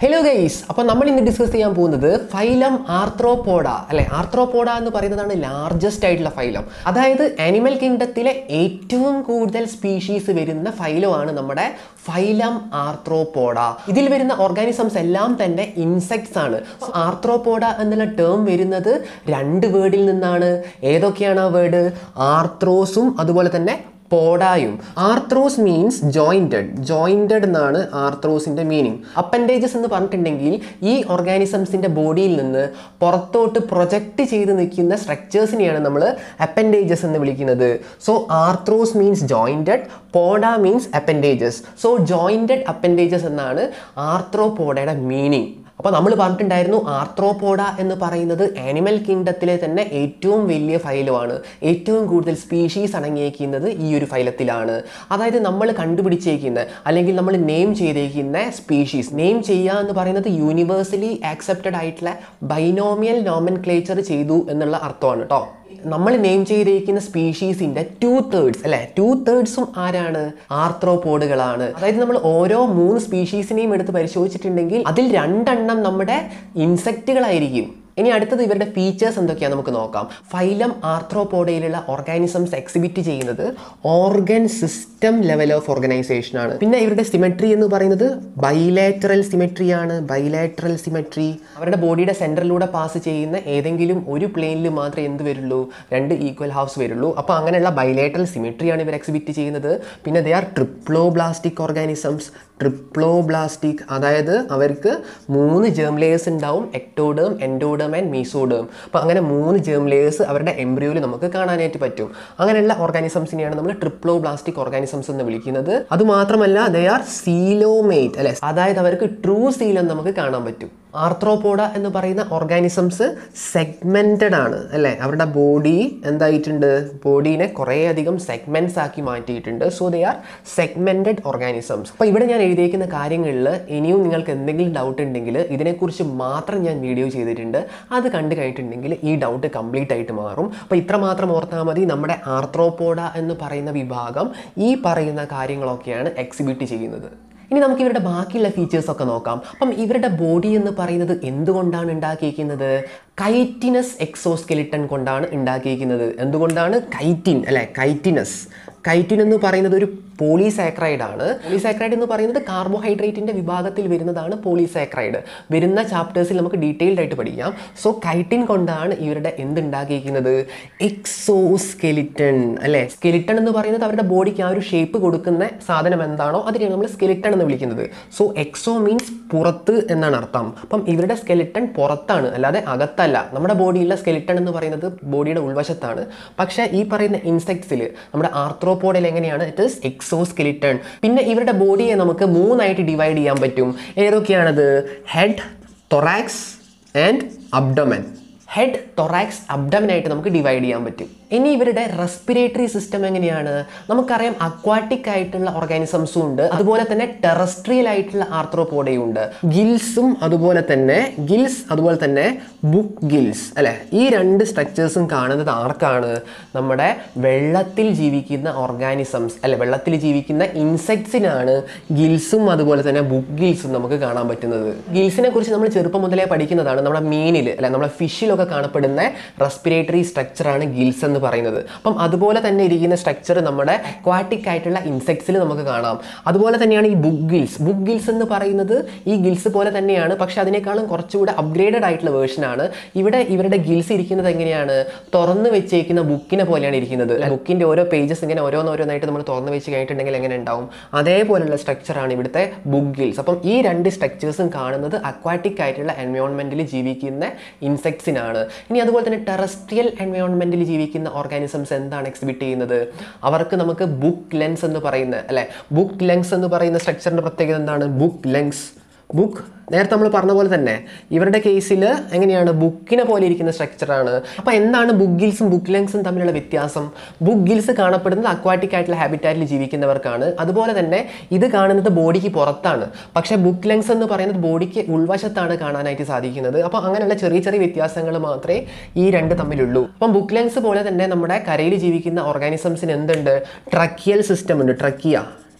hello guys അപ്പോൾ നമ്മൾ ഇന്ന് ഡിസ്കസ് ചെയ്യാൻ പോകുന്നത് ഫൈലം ആർത്രോപോഡ അല്ലെ ആർത്രോപോഡ എന്ന് പറയുന്നതാണ് ലാർജസ്റ്റ് ആയിട്ടുള്ള ഫൈലം അതായത് ആനിമൽ കിങ്ഡത്തിലെ ഏറ്റവും കൂടുതൽ സ്പീഷീസ് വരുന്ന ഫൈലമാണ് നമ്മുടെ ഫൈലം ആർത്രോപോഡ ഇതിൽ വരുന്ന ഓർഗാനിസംസ് എല്ലാം തന്നെ ഇൻസെക്ട്സ് ആണ് ആർത്രോപോഡ എന്നുള്ള ടേം വരുന്നത് രണ്ട് വേർഡിൽ നിന്നാണ് ഏതൊക്കെയാണ് ആ വേർഡ് ആർത്രോസും അതുപോലെ തന്നെ പോഡായും ആർത്രോസ് മീൻസ് ജോയിൻറ്റഡ് ജോയിൻറ്റഡ് എന്നാണ് ആർത്രോസിൻ്റെ മീനിങ് അപ്പൻഡേജസ് എന്ന് പറഞ്ഞിട്ടുണ്ടെങ്കിൽ ഈ ഓർഗാനിസംസിൻ്റെ ബോഡിയിൽ നിന്ന് പുറത്തോട്ട് പ്രൊജക്റ്റ് ചെയ്ത് നിൽക്കുന്ന സ്ട്രക്ചേഴ്സിനെയാണ് നമ്മൾ അപ്പൻഡേജസ് എന്ന് വിളിക്കുന്നത് so arthros means jointed poda means appendages so jointed appendages എന്നാണ് ആർത്രോപോഡയുടെ മീനിങ് അപ്പോൾ നമ്മൾ പറഞ്ഞിട്ടുണ്ടായിരുന്നു ആർത്രോപോഡ എന്ന് പറയുന്നത് ആനിമൽ കിങ്ഡത്തിലെ തന്നെ ഏറ്റവും വലിയ ഫൈലമാണ് ഏറ്റവും കൂടുതൽ സ്പീഷീസ് അടങ്ങിയിരിക്കുന്നത് ഈ ഒരു ഫൈലത്തിലാണ് അതായത് നമ്മൾ കണ്ടുപിടിച്ചേക്കുന്ന അല്ലെങ്കിൽ നമ്മൾ നെയിം ചെയ്തേക്കുന്ന സ്പീഷീസ് നെയിം ചെയ്യുക എന്ന് പറയുന്നത് യൂണിവേഴ്സലി ആക്സെപ്റ്റഡ് ആയിട്ടുള്ള ബൈനോമിയൽ നോമൻ ക്ലേച്ചർ ചെയ്തു എന്നുള്ള അർത്ഥമാണ് കേട്ടോ നമ്മൾ നെയിം ചെയ്തിരിക്കുന്ന സ്പീഷീസിന്റെ ടു തേർഡ്സ് അല്ലെ ടു തേർഡ്സും ആരാണ് ആർത്രോപോഡുകളാണ് അതായത് നമ്മൾ ഓരോ മൂന്ന് സ്പീഷീസിനെയും എടുത്ത് പരിശോധിച്ചിട്ടുണ്ടെങ്കിൽ അതിൽ രണ്ടെണ്ണം നമ്മുടെ ഇൻസെക്റ്റുകളായിരിക്കും ഇനി അടുത്തത് ഇവരുടെ ഫീച്ചേഴ്സ് എന്തൊക്കെയാണ് നമുക്ക് നോക്കാം ഫൈലം ആർത്രോപോഡയിലുള്ള ഓർഗാനിസംസ് എക്സിബിറ്റ് ചെയ്യുന്നത് organ system level of organisation ആണ് പിന്നെ ഇവരുടെ സിമെട്രി എന്ന് പറയുന്നത് ബൈലാറ്ററൽ സിമെട്രി ആണ് ബൈലാറ്ററൽ സിമെട്രി അവരുടെ ബോഡിയുടെ സെൻറ്ററിലൂടെ പാസ് ചെയ്യുന്ന ഏതെങ്കിലും ഒരു പ്ലെയിനിൽ മാത്രമേ എന്ത് വരുള്ളൂ രണ്ട് ഈക്വൽ ഹാഫ്സ് വരുള്ളൂ അപ്പോൾ അങ്ങനെയുള്ള ബൈലാറ്ററൽ സിമെട്രിയാണ് ഇവർ എക്സിബിറ്റ് ചെയ്യുന്നത് പിന്നെ they are triploblastic organisms triploblastic അതായത് അവർക്ക് മൂന്ന് ജേം ലേയേഴ്സ് ഉണ്ടാവും എക്ടോഡേം എൻഡോഡേം ആൻഡ് മീസോഡേം അപ്പോൾ അങ്ങനെ മൂന്ന് ജേം ലേയേഴ്സ് അവരുടെ എംബ്രിയോയിൽ നമുക്ക് കാണാനായിട്ട് പറ്റും അങ്ങനെയുള്ള ഓർഗാനിസംസിനെയാണ് നമ്മൾ ട്രിപ്ലോബ്ലാസ്റ്റിക് ഓർഗാനിസംസ് എന്ന് വിളിക്കുന്നത് അതുമാത്രമല്ല ദേ ആർ സീലോമേറ്റ് അല്ലെ അതായത് അവർക്ക് ട്രൂ സീലം നമുക്ക് കാണാൻ പറ്റും ആർത്രോപോഡ എന്ന് പറയുന്ന ഓർഗാനിസംസ് സെഗ്മെൻറ്റഡ് ആണ് അല്ലേ അവരുടെ ബോഡി എന്തായിട്ടുണ്ട് ബോഡീനെ കുറേയധികം സെഗ്മെൻറ്റ്സ് ആക്കി മാറ്റിയിട്ടുണ്ട് so they are segmented organisms അപ്പോൾ ഇവിടെ ഞാൻ എഴുതിയിരിക്കുന്ന കാര്യങ്ങളിൽ ഇനിയും നിങ്ങൾക്ക് എന്തെങ്കിലും ഡൗട്ട് ഉണ്ടെങ്കിൽ ഇതിനെക്കുറിച്ച് മാത്രം ഞാൻ വീഡിയോ ചെയ്തിട്ടുണ്ട് അത് കണ്ടു കഴിഞ്ഞിട്ടുണ്ടെങ്കിൽ ഈ ഡൗട്ട് കംപ്ലീറ്റ് ആയിട്ട് മാറും അപ്പോൾ ഇത്ര മാത്രം ഓർത്താൽ മതി നമ്മുടെ ആർത്രോപോഡ എന്ന് പറയുന്ന വിഭാഗം ഈ പറയുന്ന കാര്യങ്ങളൊക്കെയാണ് എക്സിബിറ്റ് ചെയ്യുന്നത് ഇനി നമുക്ക് ഇവരുടെ ബാക്കിയുള്ള ഫീച്ചേഴ്സ് ഒക്കെ നോക്കാം അപ്പം ഇവരുടെ ബോഡി എന്ന് പറയുന്നത് എന്തുകൊണ്ടാണ് ഉണ്ടാക്കിയിരിക്കുന്നത് കൈറ്റിനസ് എക്സോസ്കെലിട്ടൺ കൊണ്ടാണ് ഉണ്ടാക്കിയിരിക്കുന്നത് എന്തുകൊണ്ടാണ് കൈറ്റിൻ അല്ലെ കൈറ്റിനസ് കൈറ്റിൻ എന്ന് പറയുന്നത് ഒരു പോളിസാക്രൈഡ് ആണ് പോളിസാക്രൈഡ് എന്ന് പറയുന്നത് കാർബോഹൈഡ്രേറ്റിന്റെ വിഭാഗത്തിൽ വരുന്നതാണ് പോളിസാക്രൈഡ് വരുന്ന ചാപ്റ്റേഴ്സിൽ നമുക്ക് ഡീറ്റെയിൽഡ് ആയിട്ട് പഠിക്കാം സോ കൈറ്റിൻ കൊണ്ടാണ് ഇവരുടെ എന്തുണ്ടാക്കിയിരിക്കുന്നത് എക്സോ സ്കെലിറ്റൺ അല്ലെ സ്കെലിറ്റൺ എന്ന് പറയുന്നത് അവരുടെ ബോഡിക്ക് ആ ഒരു ഷേപ്പ് കൊടുക്കുന്ന സാധനം എന്താണോ അതിനെയാണ് നമ്മൾ സ്കെലിറ്റൺ എന്ന് വിളിക്കുന്നത് സോ എക്സോ മീൻസ് പുറത്ത് എന്നാണ് അർത്ഥം അപ്പം ഇവരുടെ സ്കെലിറ്റൺ പുറത്താണ് അല്ലാതെ അകത്തല്ല നമ്മുടെ ബോഡിയിലെ സ്കെലിറ്റൺ എന്ന് പറയുന്നത് ബോഡിയുടെ ഉൾവശത്താണ് പക്ഷേ ഈ പറയുന്ന ഇൻസെക്ട്സിൽ നമ്മുടെ ആർത്രോപോഡിൽ എങ്ങനെയാണ് ഇറ്റ് ഇസ് എക്സോ സ്കെലിറ്റൺ പിന്നെ ഇവരുടെ ബോഡിയെ നമുക്ക് മൂന്നായിട്ട് ഡിവൈഡ് ചെയ്യാൻ പറ്റും ഏതൊക്കെയാണത് head thorax and abdomen head thorax അബ്ഡമനായിട്ട് നമുക്ക് ഡിവൈഡ് ചെയ്യാൻ പറ്റും ഇനി ഇവരുടെ റെസ്പിറേറ്ററി സിസ്റ്റം എങ്ങനെയാണ് നമുക്കറിയാം അക്വാട്ടിക് ആയിട്ടുള്ള ഓർഗാനിസംസും ഉണ്ട് അതുപോലെ തന്നെ ടെറസ്ട്രിയൽ ആയിട്ടുള്ള ആർത്രോപോഡയും ഉണ്ട് ഗിൽസും അതുപോലെ തന്നെ ഗിൽസ് അതുപോലെ തന്നെ ബുക്ക് ഗിൽസ് അല്ലെ ഈ രണ്ട് സ്ട്രക്ചേഴ്സും കാണുന്നത് ആർക്കാണ് നമ്മുടെ വെള്ളത്തിൽ ജീവിക്കുന്ന ഓർഗാനിസംസ് അല്ലെ വെള്ളത്തിൽ ജീവിക്കുന്ന ഇൻസെക്ട്സിനാണ് ഗിൽസും അതുപോലെ തന്നെ ബുക്ക് ഗിൽസും നമുക്ക് കാണാൻ പറ്റുന്നത് ഗിൽസിനെ കുറിച്ച് നമ്മൾ ചെറുപ്പം മുതലേ പഠിക്കുന്നതാണ് നമ്മുടെ മീനിൽ അല്ലെ നമ്മുടെ ഫിഷിലൊക്കെ കാണപ്പെടുന്ന റെസ്പിറേറ്ററി സ്ട്രക്ചറാണ് ഗിൽസ് എന്ന് പറയുന്നത് അപ്പം അതുപോലെ തന്നെ ഇരിക്കുന്ന സ്ട്രക്ചർ നമ്മുടെ അക്വാട്ടിക് ആയിട്ടുള്ള ഇൻസെക്ട്സിൽ നമുക്ക് കാണാം അതുപോലെ തന്നെയാണ് ഈ ബുക്ക് ഗിൽസ് ബുക്ക് ഗിൽസ് എന്ന് പറയുന്നത് ഈ ഗിൽസ് പോലെ തന്നെയാണ് പക്ഷെ അതിനേക്കാളും കുറച്ചുകൂടെ അപ്ഗ്രേഡഡ് ആയിട്ടുള്ള വേർഷനാണ് ഇവിടെ ഇവരുടെ ഗിൽസ് ഇരിക്കുന്നത് എങ്ങനെയാണ് തുറന്നു വെച്ചേക്കുന്ന ബുക്കിനെ പോലെയാണ് ഇരിക്കുന്നത് ബുക്കിന്റെ ഓരോ പേജസ് ഇങ്ങനെ ഓരോന്നോരോന്നായിട്ട് നമ്മൾ തുറന്നു വെച്ച് കഴിഞ്ഞിട്ടുണ്ടെങ്കിൽ എങ്ങനെ ഉണ്ടാവും അതേപോലുള്ള സ്ട്രക്ചറാണ് ഇവിടുത്തെ ബുക്ക് ഗിൽസ് അപ്പം ഈ രണ്ട് സ്ട്രക്ചേഴ്സും കാണുന്നത് അക്വാട്ടിക് ആയിട്ടുള്ള എൻവയോൺമെന്റിൽ ജീവിക്കുന്ന ഇൻസെക്ട്സിനാണ് ഇനി അതുപോലെ തന്നെ ടെറസ്ട്രിയൽ എൻവയോൺമെന്റിൽ ജീവിക്കുന്ന ഓർഗാനിസംസ് എന്താണ് എക്സിബിറ്റ് ചെയ്യുന്നത് അവർക്ക് നമുക്ക് ബുക്ക് ലെൻസ് എന്ന് പറയുന്ന അല്ലെ ബുക്ക് ലെങ്സ് എന്ന് പറയുന്ന സ്ട്രക്ചറിന്റെ പ്രത്യേകത എന്താണ് ബുക്ക് ലെങ്സ് ബുക്ക് നേരത്തെ നമ്മൾ പറഞ്ഞ പോലെ തന്നെ ഇവരുടെ കേസിൽ എങ്ങനെയാണ് ബുക്കിനെ പോലെ ഇരിക്കുന്ന സ്ട്രക്ചറാണ് അപ്പോൾ എന്താണ് ബുക്ക് ഗിൽസും ബുക്ക് ലെങ്സും തമ്മിലുള്ള വ്യത്യാസം ബുക്ക് ഗിൽസ് കാണപ്പെടുന്നത് അക്വാറ്റിക് ആയിട്ടുള്ള ഹാബിറ്റാറ്റിൽ ജീവിക്കുന്നവർക്കാണ് അതുപോലെ തന്നെ ഇത് കാണുന്നത് ബോഡിക്ക് പുറത്താണ് പക്ഷേ ബുക്ക് ലെങ്സ് എന്ന് പറയുന്നത് ബോഡിക്ക് ഉൾവശത്താണ് കാണാനായിട്ട് സാധിക്കുന്നത് അപ്പോൾ അങ്ങനെയുള്ള ചെറിയ ചെറിയ വ്യത്യാസങ്ങൾ മാത്രമേ ഈ രണ്ട് തമ്മിലുള്ളൂ അപ്പം ബുക്ക് ലെങ്സ് പോലെ തന്നെ നമ്മുടെ കരയിൽ ജീവിക്കുന്ന ഓർഗാനിസംസിന് എന്തുണ്ട് ട്രക്കിയൽ സിസ്റ്റം ഉണ്ട് ട്രക്കിയ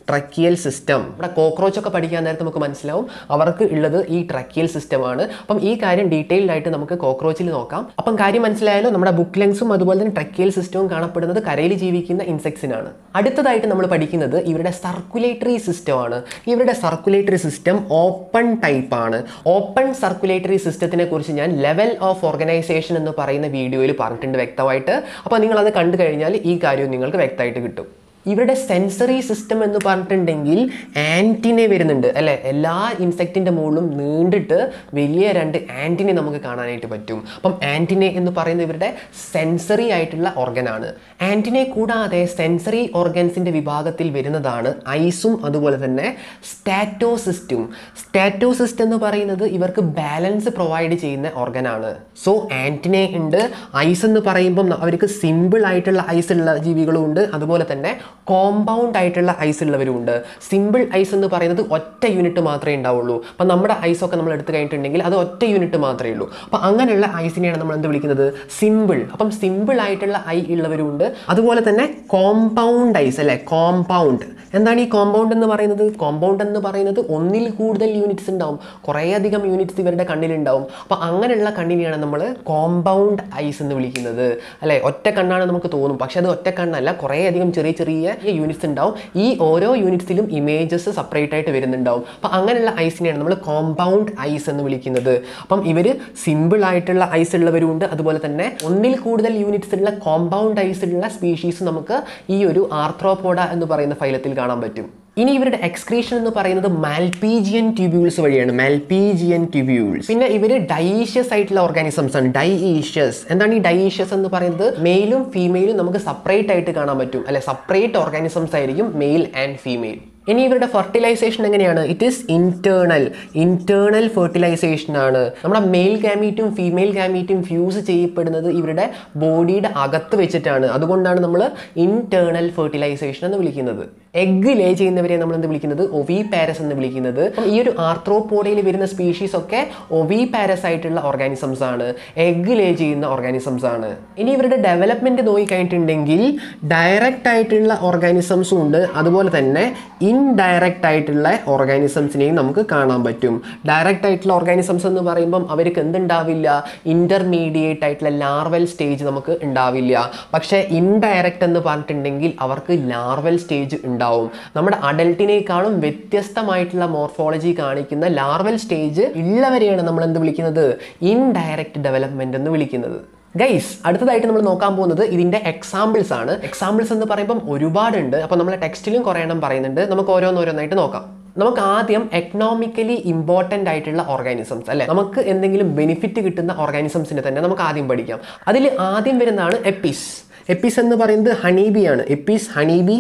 ട്രക്കിയൽ സിസ്റ്റം ഇവിടെ കോക്രോച്ച് ഒക്കെ പഠിക്കാൻ നേരത്ത് നമുക്ക് മനസ്സിലാവും അവർക്ക് ഉള്ളത് ഈ ട്രക്കിയൽ സിസ്റ്റമാണ് അപ്പം ഈ കാര്യം ഡീറ്റെയിൽഡ് ആയിട്ട് നമുക്ക് കോക്രോച്ചിൽ നോക്കാം അപ്പം കാര്യം മനസ്സിലായാലോ നമ്മുടെ ബുക്ക് ലെങ്സും അതുപോലെ തന്നെ ട്രക്കിയൽ സിസ്റ്റവും കാണപ്പെടുന്നത് കരയിൽ ജീവിക്കുന്ന ഇൻസെക്ട്സിനാണ് അടുത്തതായിട്ട് നമ്മൾ പഠിക്കുന്നത് ഇവരുടെ സർക്കുലേറ്ററി സിസ്റ്റം ആണ് ഇവരുടെ സർക്കുലേറ്ററി സിസ്റ്റം ഓപ്പൺ ടൈപ്പ് ആണ് ഓപ്പൺ സർക്കുലേറ്ററി സിസ്റ്റത്തിനെ കുറിച്ച് ഞാൻ ലെവൽ ഓഫ് ഓർഗനൈസേഷൻ എന്ന് പറയുന്ന വീഡിയോയിൽ പറഞ്ഞിട്ടുണ്ട് വ്യക്തമായിട്ട് അപ്പോൾ നിങ്ങൾ അത് കണ്ടു കഴിഞ്ഞാൽ ഈ കാര്യം നിങ്ങൾക്ക് വ്യക്തമായിട്ട് കിട്ടും ഇവരുടെ സെൻസറി സിസ്റ്റം എന്ന് പറഞ്ഞിട്ടുണ്ടെങ്കിൽ ആൻറ്റിനെ വരുന്നുണ്ട് അല്ലേ എല്ലാ ഇൻസെക്റ്റിൻ്റെ മുകളിലും നീണ്ടിട്ട് വലിയ രണ്ട് ആൻറ്റിനെ നമുക്ക് കാണാനായിട്ട് പറ്റും അപ്പം ആൻറ്റിനെ എന്ന് പറയുന്നത് ഇവരുടെ സെൻസറി ആയിട്ടുള്ള ഓർഗനാണ് ആൻറ്റിനെ കൂടാതെ സെൻസറി ഓർഗൻസിൻ്റെ വിഭാഗത്തിൽ വരുന്നതാണ് ഐസും അതുപോലെ തന്നെ സ്റ്റാറ്റോസിസ്റ്റും സ്റ്റാറ്റോസിസ്റ്റ് എന്ന് പറയുന്നത് ഇവർക്ക് ബാലൻസ് പ്രൊവൈഡ് ചെയ്യുന്ന ഓർഗനാണ് സോ ആൻറ്റിനെ ഉണ്ട് ഐസ് എന്ന് പറയുമ്പം അവർക്ക് സിമ്പിൾ ആയിട്ടുള്ള ഐസ് ഉള്ള ജീവികളും ഉണ്ട് അതുപോലെ തന്നെ കോമ്പൗണ്ട് ആയിട്ടുള്ള ഐസ് ഉള്ളവരും ഉണ്ട് സിമ്പിൾ ഐസ് എന്ന് പറയുന്നത് ഒറ്റ യൂണിറ്റ് മാത്രമേ ഉണ്ടാവുള്ളൂ അപ്പം നമ്മുടെ ഐസ് ഒക്കെ നമ്മൾ എടുത്തു കഴിഞ്ഞിട്ടുണ്ടെങ്കിൽ അത് ഒറ്റ യൂണിറ്റ് മാത്രമേ ഉള്ളൂ അപ്പം അങ്ങനെയുള്ള ഐസിനെയാണ് നമ്മൾ എന്ത് വിളിക്കുന്നത് സിമ്പിൾ അപ്പം സിമ്പിൾ ആയിട്ടുള്ള ഐ ഉള്ളവരും ഉണ്ട് അതുപോലെ തന്നെ കോമ്പൗണ്ട് ഐസ് അല്ലേ കോമ്പൗണ്ട് എന്താണ് ഈ കോമ്പൗണ്ട് എന്ന് പറയുന്നത് കോമ്പൗണ്ട് എന്ന് പറയുന്നത് ഒന്നിൽ കൂടുതൽ യൂണിറ്റ്സ് ഉണ്ടാവും കുറേയധികം യൂണിറ്റ്സ് ഇവരുടെ കണ്ണിലുണ്ടാവും അപ്പോൾ അങ്ങനെയുള്ള കണ്ണിനെയാണ് നമ്മൾ കോമ്പൗണ്ട് ഐസ് എന്ന് വിളിക്കുന്നത് അല്ലേ ഒറ്റ കണ്ണാണ് നമുക്ക് തോന്നും പക്ഷെ അത് ഒറ്റ കണ്ണല്ല കുറേയധികം ചെറിയ ചെറിയ യൂണിറ്റ്സ് ഉണ്ടാവും ഈ ഓരോ യൂണിറ്റ്സിലും ഇമേജസ് സെപ്പറേറ്റ് ആയിട്ട് വരുന്നുണ്ടാവും അപ്പോൾ അങ്ങനെയുള്ള ഐസിനെയാണ് നമ്മൾ കോമ്പൗണ്ട് ഐസ് എന്ന് വിളിക്കുന്നത് അപ്പം ഇവർ സിമ്പിൾ ആയിട്ടുള്ള ഐസ് ഉള്ളവരുണ്ട് അതുപോലെ തന്നെ ഒന്നിൽ കൂടുതൽ യൂണിറ്റ്സ് ഉള്ള കോമ്പൗണ്ട് ഐസ് ഉള്ള സ്പീഷീസ് നമുക്ക് ഈ ഒരു ആർത്രോപോഡ എന്ന് പറയുന്ന ഫൈലത്തിൽ കാണാൻ പറ്റും ഇനി ഇവരുടെ എക്സ്ക്രീഷൻ എന്ന് പറയുന്നത് മാൽപീജിയൻ ട്യൂബ്യൂൾസ് വഴിയാണ് മാൽപീജിയൻ ട്യൂബ്യൂൾസ് പിന്നെ ഇവർ ഡൈഷ്യസ് ആയിട്ടുള്ള ഓർഗാനിസംസ് ആണ് ഡൈഈഷ്യസ് എന്താണ് ഈ ഡൈഈഷ്യസ് എന്ന് പറയുന്നത് മെയിലും ഫീമെയിലും നമുക്ക് സെപ്പറേറ്റ് ആയിട്ട് കാണാൻ പറ്റും അല്ലെ സെപ്പറേറ്റ് ഓർഗാനിസംസ് ആയിരിക്കും മെയിൽ ആൻഡ് ഫീമെയിൽ ഇനി ഇവരുടെ ഫെർട്ടിലൈസേഷൻ എങ്ങനെയാണ് it is internal internal fertilisation ആണ് നമ്മുടെ മെയിൽ ഗാമീറ്റും ഫീമെയിൽ ഗാമീറ്റും ഫ്യൂസ് ചെയ്യപ്പെടുന്നത് ഇവരുടെ ബോഡിയുടെ അകത്ത് വെച്ചിട്ടാണ് അതുകൊണ്ടാണ് നമ്മൾ ഇന്റേണൽ ഫെർട്ടിലൈസേഷൻ എന്ന് വിളിക്കുന്നത് എഗ് ലേ ചെയ്യുന്നവരെ നമ്മൾ എന്ത് വിളിക്കുന്നത് ഒവി പാരസ് എന്ന് വിളിക്കുന്നത് അപ്പം ഈ ഒരു ആർത്രോപോഡയിൽ വരുന്ന സ്പീഷീസ് ഒക്കെ ഒവി പാരസ് ആയിട്ടുള്ള ഓർഗാനിസംസ് ആണ് എഗ് ലേ ചെയ്യുന്ന ഓർഗാനിസംസ് ആണ് ഇനി ഇവരുടെ ഡെവലപ്മെന്റ് നോക്കി കഴിഞ്ഞിട്ടുണ്ടെങ്കിൽ ഡയറക്റ്റ് ആയിട്ടുള്ള ഓർഗാനിസംസും ഉണ്ട് അതുപോലെ തന്നെ ഇൻഡയറക്റ്റ് ആയിട്ടുള്ള ഓർഗാനിസംസിനെയും നമുക്ക് കാണാൻ പറ്റും ഡയറക്റ്റ് ആയിട്ടുള്ള ഓർഗാനിസംസ് എന്ന് പറയുമ്പം അവർക്ക് എന്തുണ്ടാവില്ല ഇന്റർമീഡിയറ്റ് ആയിട്ടുള്ള ലാർവൽ സ്റ്റേജ് നമുക്ക് ഉണ്ടാവില്ല പക്ഷേ ഇൻഡയറക്റ്റ് എന്ന് പറഞ്ഞിട്ടുണ്ടെങ്കിൽ അവർക്ക് ലാർവൽ സ്റ്റേജ് ഉണ്ടാവും നമ്മുടെ അഡൽട്ടിനേക്കാളും വ്യത്യസ്തമായിട്ടുള്ള മോർഫോളജി കാണിക്കുന്ന ലാർവൽ സ്റ്റേജ് ഉള്ളവരെയാണ് നമ്മൾ എന്ത് വിളിക്കുന്നത് ഇൻഡയറക്റ്റ് ഡെവലപ്മെന്റ് എന്ന് വിളിക്കുന്നത് ഗൈസ് അടുത്തതായിട്ട് നമ്മൾ നോക്കാൻ പോകുന്നത് ഇതിന്റെ എക്സാമ്പിൾസ് ആണ് എക്സാമ്പിൾസ് എന്ന് പറയുമ്പം ഒരുപാടുണ്ട് അപ്പോൾ നമ്മളെ ടെക്സ്റ്റിലും കുറേ എണ്ണം പറയുന്നുണ്ട് നമുക്ക് ഓരോന്നോരോന്നായിട്ട് നോക്കാം നമുക്ക് ആദ്യം എക്കണോമിക്കലി ഇമ്പോർട്ടൻ്റ് ആയിട്ടുള്ള ഓർഗാനിസംസ് അല്ലെ നമുക്ക് എന്തെങ്കിലും ബെനിഫിറ്റ് കിട്ടുന്ന ഓർഗാനിസംസിനെ തന്നെ നമുക്ക് ആദ്യം പഠിക്കാം അതിൽ ആദ്യം വരുന്നതാണ് എപ്പിസ് എപ്പിസ് എന്ന് പറയുന്നത് ഹണീബി ആണ് എപ്പിസ് ഹണീബി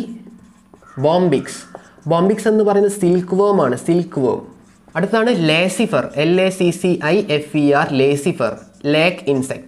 ബോംബിക്സ് ബോംബിക്സ് എന്ന് പറയുന്നത് സിൽക്ക് വേം ആണ് സിൽക്ക് വേം അടുത്താണ് Laccifer L A C C I F E R Laccifer lac insect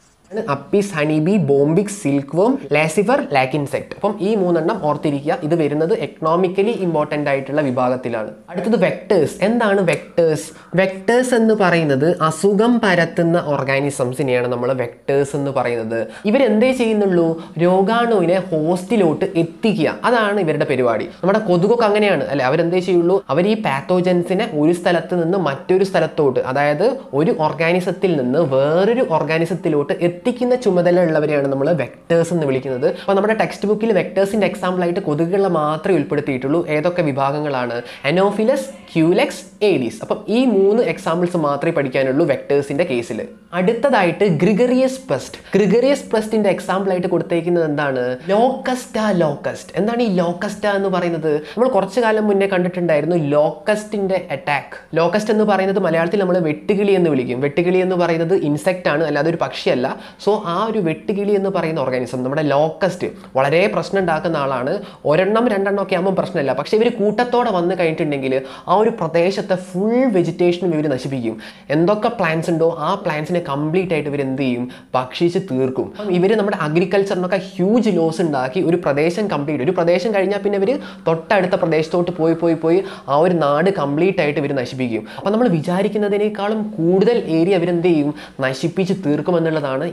Apis honeybee Bombyx silkworm Laccifer lakh insect അപ്പം ഈ മൂന്നെണ്ണം ഓർത്തിരിക്കുക ഇത് വരുന്നത് എക്കണോമിക്കലി ഇമ്പോർട്ടൻ്റ് ആയിട്ടുള്ള വിഭാഗത്തിലാണ് അടുത്തത് വെക്ടേഴ്സ് എന്താണ് വെക്ടേഴ്സ് വെക്ടേഴ്സ് എന്ന് പറയുന്നത് അസുഖം പരത്തുന്ന ഓർഗാനിസംസിനെയാണ് നമ്മൾ വെക്ടേഴ്സ് എന്ന് പറയുന്നത് ഇവരെന്തേ ചെയ്യുന്നുള്ളൂ രോഗാണുവിനെ ഹോസ്റ്റിലോട്ട് എത്തിക്കുക അതാണ് ഇവരുടെ പരിപാടി നമ്മുടെ കൊതുകൊക്കെ അങ്ങനെയാണ് അല്ലെ അവരെന്തേ ചെയ്യുള്ളൂ അവർ ഈ പാത്തോജൻസിനെ ഒരു സ്ഥലത്ത് നിന്ന് മറ്റൊരു സ്ഥലത്തോട്ട് അതായത് ഒരു ഓർഗാനിസത്തിൽ നിന്ന് വേറൊരു ഓർഗാനിസത്തിലോട്ട് എത്തിക്കുന്ന ചുമതല ഉള്ളവരെയാണ് നമ്മൾ വെക്ടേഴ്സ് എന്ന് വിളിക്കുന്നത് അപ്പോൾ നമ്മുടെ ടെക്സ്റ്റ് ബുക്കിൽ വെക്ടേഴ്സിന്റെ എക്സാമ്പിൾ ആയിട്ട് കൊതുകുകളെ മാത്രമേ ഉൾപ്പെടുത്തിയിട്ടുള്ളൂ ഏതൊക്കെ വിഭാഗങ്ങളാണ് എനോഫിലസ് ക്യൂലെക്സ് ഏഡീസ് അപ്പം ഈ മൂന്ന് എക്സാമ്പിൾസ് മാത്രമേ പഠിക്കാനുള്ളൂ വെക്ടേഴ്സിന്റെ കേസിൽ അടുത്തതായിട്ട് ഗ്രിഗറിയസ് പെസ്റ്റ് ഗ്രിഗറിയസ് പെസ്റ്റിന്റെ എക്സാമ്പിൾ ആയിട്ട് കൊടുത്തേക്കുന്നത് എന്താണ് ലോക്കസ്റ്റ ലോക്കസ്റ്റ് എന്താണ് ഈ ലോക്കസ്റ്റ എന്ന് പറയുന്നത് നമ്മൾ കുറച്ചു കാലം മുന്നേ കണ്ടിട്ടുണ്ടായിരുന്നു ലോക്കസ്റ്റിന്റെ അറ്റാക്ക് ലോക്കസ്റ്റ് എന്ന് പറയുന്നത് മലയാളത്തിൽ നമ്മൾ വെട്ടുകിളി എന്ന് വിളിക്കും വെട്ടുകിളി എന്ന് പറയുന്നത് ഇൻസെക്റ്റ് ആണ് അല്ലാതെ ഒരു പക്ഷിയല്ല സോ ആ ഒരു വെട്ടുകിളി എന്ന് പറയുന്ന ഓർഗാനിസം നമ്മുടെ ലോക്കസ്റ്റ് വളരെ പ്രശ്നം ഉണ്ടാക്കുന്ന ആളാണ് ഒരെണ്ണം രണ്ടെണ്ണം ഒക്കെ ആകുമ്പോൾ പ്രശ്നമില്ല പക്ഷേ ഇവർ കൂട്ടത്തോടെ വന്നു കഴിഞ്ഞിട്ടുണ്ടെങ്കിൽ ആ ഒരു പ്രദേശത്തെ ഫുൾ വെജിറ്റേഷനും ഇവർ നശിപ്പിക്കും എന്തൊക്കെ പ്ലാന്റ്സ് ഉണ്ടോ ആ പ്ലാന്റ്സിനെ കംപ്ലീറ്റ് ആയിട്ട് ഇവർ എന്ത് ചെയ്യും ഭക്ഷിച്ച് തീർക്കും ഇവർ നമ്മുടെ അഗ്രികൾച്ചറിനൊക്കെ ഹ്യൂജ് ലോസ് ഉണ്ടാക്കി ഒരു പ്രദേശം കംപ്ലീറ്റ് ഒരു പ്രദേശം കഴിഞ്ഞാൽ പിന്നെ ഇവർ തൊട്ടടുത്ത പ്രദേശത്തോട്ട് പോയി പോയി പോയി ആ ഒരു നാട് കംപ്ലീറ്റ് ആയിട്ട് ഇവർ നശിപ്പിക്കും അപ്പോൾ നമ്മൾ വിചാരിക്കുന്നതിനേക്കാളും കൂടുതൽ ഏരിയ അവരെന്ത് ചെയ്യും നശിപ്പിച്ച് തീർക്കുമെന്നുള്ളതാണ്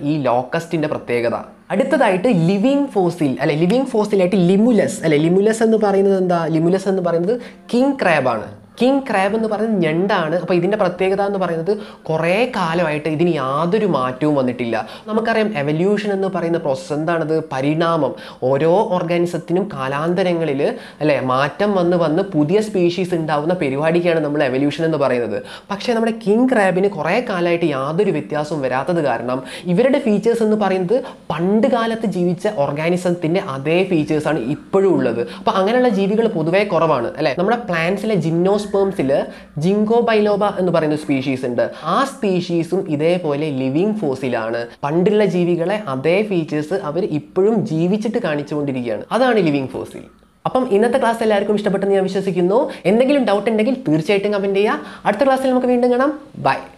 ഈ ലോക്കസ്റ്റിന്റെ പ്രത്യേകത അടുത്തതായിട്ട് ലിവിങ് ഫോസിൽ അല്ലെ ലിവിങ് ഫോസിലായിട്ട് ലിമുലസ് അല്ലെ ലിമുലസ് എന്ന് പറയുന്നത് എന്താ ലിമുലസ് എന്ന് പറയുന്നത് കിങ് ക്രാബാണ് കിങ് ക്രാബ് എന്ന് പറയുന്നത് ഞണ്ടാണ് അപ്പോൾ ഇതിൻ്റെ പ്രത്യേകത എന്ന് പറയുന്നത് കുറേ കാലമായിട്ട് ഇതിന് യാതൊരു മാറ്റവും വന്നിട്ടില്ല നമുക്കറിയാം എവല്യൂഷൻ എന്ന് പറയുന്ന പ്രോസസ്സ് എന്താണത് പരിണാമം ഓരോ ഓർഗാനിസത്തിനും കാലാന്തരങ്ങളിൽ അല്ലേ മാറ്റം വന്ന് വന്ന് പുതിയ സ്പീഷീസ് ഉണ്ടാവുന്ന പരിപാടിക്കാണ് നമ്മൾ എവല്യൂഷൻ എന്ന് പറയുന്നത് പക്ഷേ നമ്മുടെ കിങ് ക്രാബിന് കുറേ കാലമായിട്ട് യാതൊരു വ്യത്യാസവും വരാത്തത് കാരണം ഇവരുടെ ഫീച്ചേഴ്സ് എന്ന് പറയുന്നത് പണ്ട് കാലത്ത് ജീവിച്ച ഓർഗാനിസത്തിൻ്റെ അതേ ഫീച്ചേഴ്സാണ് ഇപ്പോഴും ഉള്ളത് അപ്പോൾ അങ്ങനെയുള്ള ജീവികൾ പൊതുവേ കുറവാണ് അല്ലേ നമ്മുടെ പ്ലാന്റ്സിലെ ജിംനോസ്പേംസിൽ ജിങ്കോ ബൈലോബ എന്ന് പറയുന്ന സ്പീഷീസ് ഉണ്ട് ആ സ്പീഷീസും ഇതേപോലെ ലിവിങ് ഫോസിലാണ് പണ്ടുള്ള ജീവികളെ അതേ ഫീച്ചേഴ്സ് അവർ ഇപ്പോഴും ജീവിച്ചിട്ട് കാണിച്ചുകൊണ്ടിരിക്കുകയാണ് അതാണ് ലിവിങ് ഫോസിൽ അപ്പം ഇന്നത്തെ ക്ലാസ് എല്ലാവർക്കും ഇഷ്ടപ്പെട്ടെന്ന് ഞാൻ വിശ്വസിക്കുന്നു എന്തെങ്കിലും ഡൗട്ട് ഉണ്ടെങ്കിൽ തീർച്ചയായിട്ടും കമൻറ്റ് ചെയ്യുക അടുത്ത ക്ലാസ്സിൽ നമുക്ക് വീണ്ടും കാണാം ബൈ